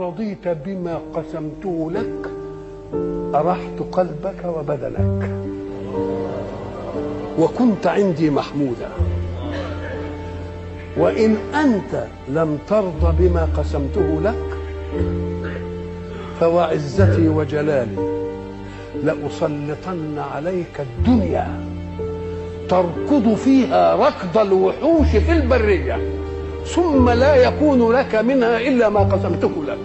رضيت بما قسمته لك أرحت قلبك وبدنك وكنت عندي محمودا وإن أنت لم ترض بما قسمته لك فوعزتي وجلالي لأسلطن عليك الدنيا تركض فيها ركض الوحوش في البرية ثم لا يكون لك منها إلا ما قسمته لك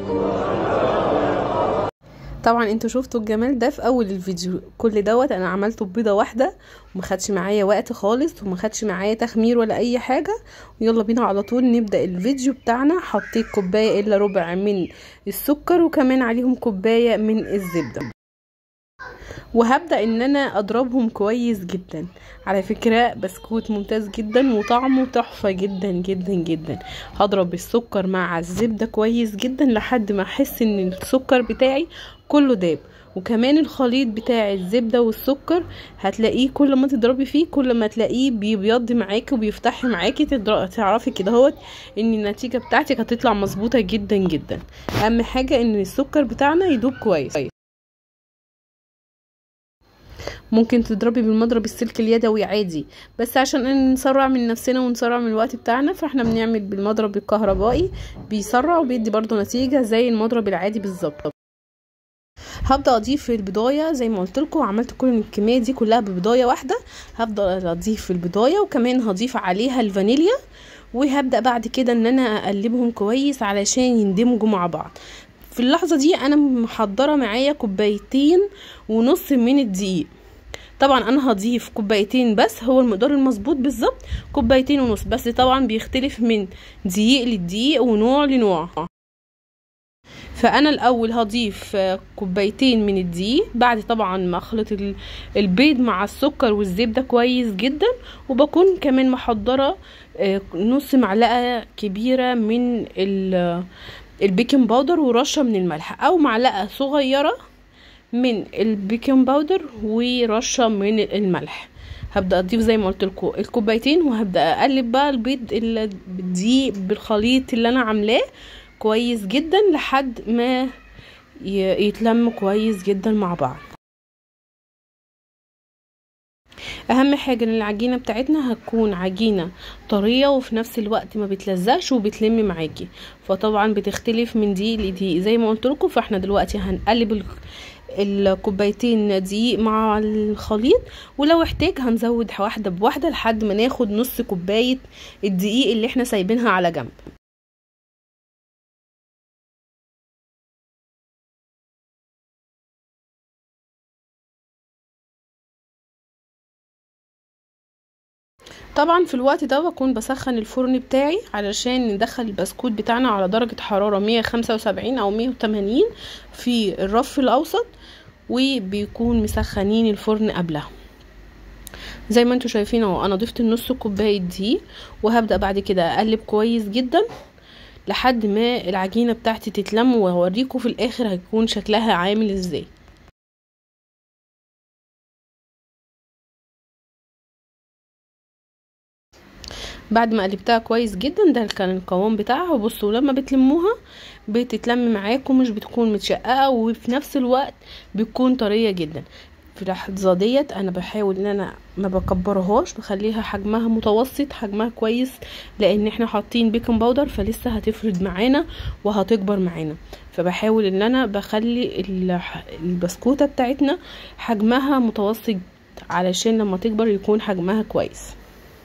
طبعا انتوا شفتوا الجمال ده في اول الفيديو كل دوت انا عملته ببيضه واحده وما خدش معايا وقت خالص وما خدش معايا تخمير ولا اي حاجه ويلا بينا على طول نبدا الفيديو بتاعنا حطيت كوبايه الا ربع من السكر وكمان عليهم كوبايه من الزبده وهبدا ان انا اضربهم كويس جدا على فكره بسكوت ممتاز جدا وطعمه تحفه جدا جدا جدا هضرب السكر مع الزبده كويس جدا لحد ما احس ان السكر بتاعي كله داب وكمان الخليط بتاع الزبده والسكر هتلاقيه كل ما تضربي فيه كل ما تلاقيه بيبيض معاكي وبيفتح معاكي تعرفي كده اهوت ان النتيجه بتاعتك هتطلع مظبوطه جدا جدا اهم حاجه ان السكر بتاعنا يدوب كويس ممكن تضربي بالمضرب السلك اليدوي عادي بس عشان نسرع من نفسنا ونسرع من الوقت بتاعنا فاحنا بنعمل بالمضرب الكهربائي بيسرع وبيدي برضو نتيجة زي المضرب العادي بالظبط هبدا اضيف البضايه زي ما قلت لكم عملت كل الكميه دي كلها ببضايه واحده هبدا اضيف البضايه وكمان هضيف عليها الفانيليا وهبدا بعد كده ان انا اقلبهم كويس علشان يندمجوا مع بعض في اللحظه دي انا محضره معايا كوبايتين ونص من الدقيق طبعا انا هضيف كوبايتين بس هو المقدار المظبوط بالظبط كوبايتين ونص بس طبعا بيختلف من دقيق للدقيق ونوع لنوع فانا الاول هضيف كوبايتين من الدقيق بعد طبعا ما اخلط البيض مع السكر والزبده كويس جدا وبكون كمان محضره نص معلقه كبيره من البيكنج باودر ورشه من الملح او معلقه صغيره من البيكنج باودر ورشه من الملح هبدا اضيف زي ما قلت لكم الكوبايتين وهبدا اقلب بقى البيض الدقيق بالخليط اللي انا عاملاه كويس جدا لحد ما يتلم كويس جدا مع بعض اهم حاجه ان العجينه بتاعتنا هتكون عجينه طريه وفي نفس الوقت ما بتلزقش وبتلم معاكي فطبعا بتختلف من دقيق لدقيق زي ما قلت لكم فاحنا دلوقتي هنقلب الكوبايتين دقيق مع الخليط ولو احتاج هنزود واحده بواحده لحد ما ناخد نص كوبايه الدقيق اللي احنا سايبينها على جنب طبعا في الوقت ده بكون بسخن الفرن بتاعي علشان ندخل البسكوت بتاعنا على درجة حرارة 175 او 180 في الرف الاوسط وبيكون مسخنين الفرن قبلها زي ما انتوا شايفين اهو انا ضفت النص كوبايه دي وهبدا بعد كده اقلب كويس جدا لحد ما العجينه بتاعتي تتلم وهوريكم في الاخر هيكون شكلها عامل ازاي بعد ما قلبتها كويس جدا ده كان القوام بتاعها بصوا لما بتلموها بتتلم معاكم مش بتكون متشققه وفي نفس الوقت بتكون طريه جدا في اللحظه ديت انا بحاول ان انا ما بكبرهاش بخليها حجمها متوسط حجمها كويس لان احنا حاطين بيكنج باودر فلسه هتفرد معانا وهتكبر معانا فبحاول ان انا بخلي البسكوته بتاعتنا حجمها متوسط علشان لما تكبر يكون حجمها كويس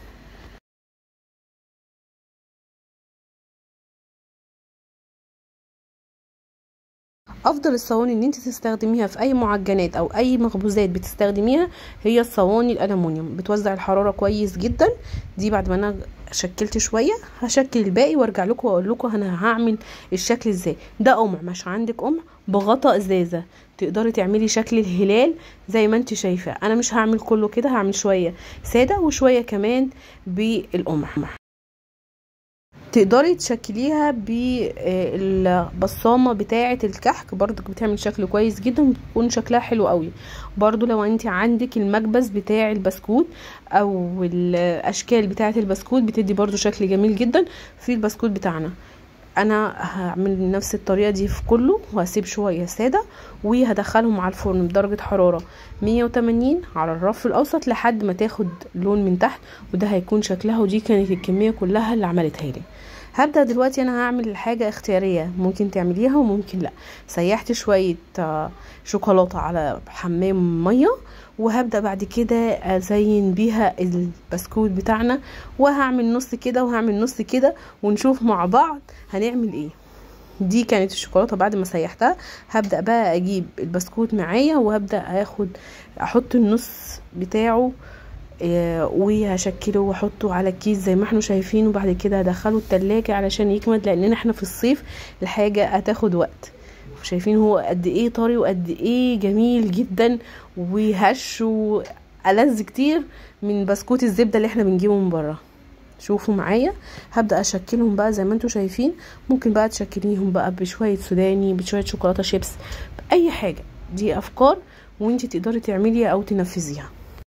افضل الصواني ان انت تستخدميها في اي معجنات او اي مخبوزات بتستخدميها هي الصواني الالومنيوم بتوزع الحراره كويس جدا دي بعد ما انا شكلت شويه هشكل الباقي وارجع لكم واقول لكم انا هعمل الشكل ازاي ده قمع مش عندك قمع بغطا ازازه تقدري تعملي شكل الهلال زي ما انت شايفه انا مش هعمل كله كده هعمل شويه ساده وشويه كمان بالقمع تقدري تشكليها بالبصامه بتاعه الكحك برضك بتعمل شكل كويس جدا بتكون شكلها حلو قوي برضو لو انت عندك المكبس بتاع البسكوت او الاشكال بتاعه البسكوت بتدي برضو شكل جميل جدا في البسكوت بتاعنا انا هعمل نفس الطريقه دي في كله وهسيب شويه ساده وهدخلهم على الفرن بدرجه حراره 180 على الرف الاوسط لحد ما تاخد لون من تحت وده هيكون شكلها ودي كانت الكميه كلها اللي عملتها لي هبدا دلوقتي انا هعمل حاجه اختياريه ممكن تعمليها وممكن لا سيحت شويه شوكولاته على حمام ميه وهبدا بعد كده ازين بيها البسكوت بتاعنا وهعمل نص كده وهعمل نص كده ونشوف مع بعض هنعمل ايه دي كانت الشوكولاته بعد ما سيحتها هبدا بقى اجيب البسكوت معايا وهبدا اخد احط النص بتاعه وهشكله واحطه على الكيس زي ما احنا شايفين وبعد كده هدخله التلاجة علشان يكمد لاننا احنا في الصيف الحاجة هتاخد وقت شايفين هو قد ايه طري وقد ايه جميل جدا وهش والذ كتير من بسكوت الزبدة اللي احنا بنجيبه من بره شوفوا معايا هبدا اشكلهم بقى زي ما انتم شايفين ممكن بقى تشكليهم بقى بشويه سوداني بشويه شوكولاته شيبس باي حاجه دي افكار وانت تقدري تعمليها او تنفذيها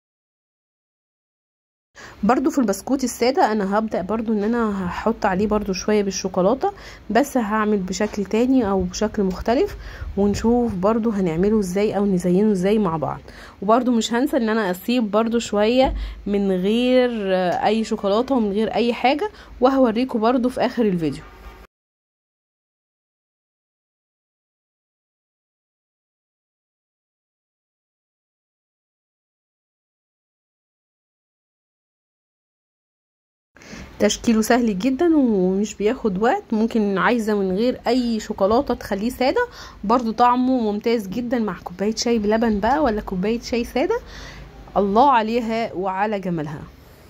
برضو في البسكوت السادة انا هبدأ برضو ان انا هحط عليه برضو شوية بالشوكولاتة بس هعمل بشكل تاني او بشكل مختلف ونشوف برضو هنعمله ازاي او نزينه ازاي مع بعض وبرضو مش هنسى ان انا اسيب برضو شوية من غير اي شوكولاتة ومن غير اي حاجة وهوريكم برضو في اخر الفيديو تشكيله سهل جدا ومش بياخد وقت ممكن عايزة من غير اي شوكولاتة تخليه سادة برضو طعمه ممتاز جدا مع كوباية شاي بلبن بقى ولا كوباية شاي سادة الله عليها وعلى جمالها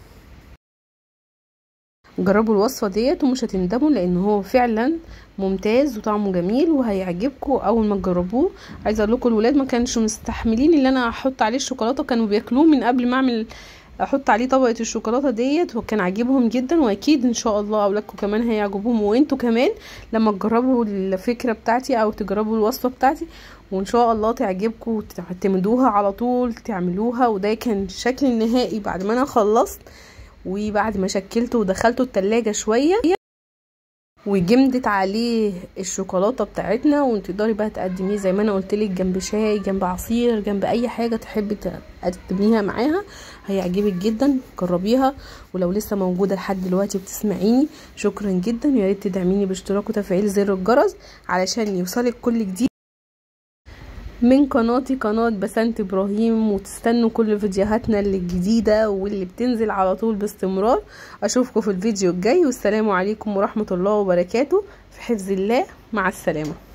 جربوا الوصفة ديت ومش هتندموا لان هو فعلا ممتاز وطعمه جميل وهيعجبكم اول ما تجربوه عايزه اقول لكم الولاد ما كانش مستحملين ان انا احط عليه الشوكولاته كانوا بياكلوه من قبل ما اعمل احط عليه طبقه الشوكولاته ديت وكان عاجبهم جدا واكيد ان شاء الله اولادكم كمان هيعجبهم وانتوا كمان لما تجربوا الفكره بتاعتي او تجربوا الوصفه بتاعتي وان شاء الله تعجبكم وتعتمدوها على طول تعملوها وده كان الشكل النهائي بعد ما انا خلصت وبعد ما شكلته ودخلته التلاجة شويه وجمدت عليه الشوكولاته بتاعتنا وتقدري بقى تقدميه زي ما انا قلت لك جنب شاي جنب عصير جنب اي حاجه تحبي تقدميها معاها هيعجبك جدا جربيها ولو لسه موجوده لحد دلوقتي بتسمعيني شكرا جدا ويا ريت تدعميني باشتراك وتفعيل زر الجرس علشان يوصلك كل جديد من قناتي قناة بسنت ابراهيم وتستنوا كل فيديوهاتنا اللي الجديدة واللي بتنزل على طول باستمرار اشوفكم في الفيديو الجاي والسلام عليكم ورحمة الله وبركاته في حفظ الله مع السلامة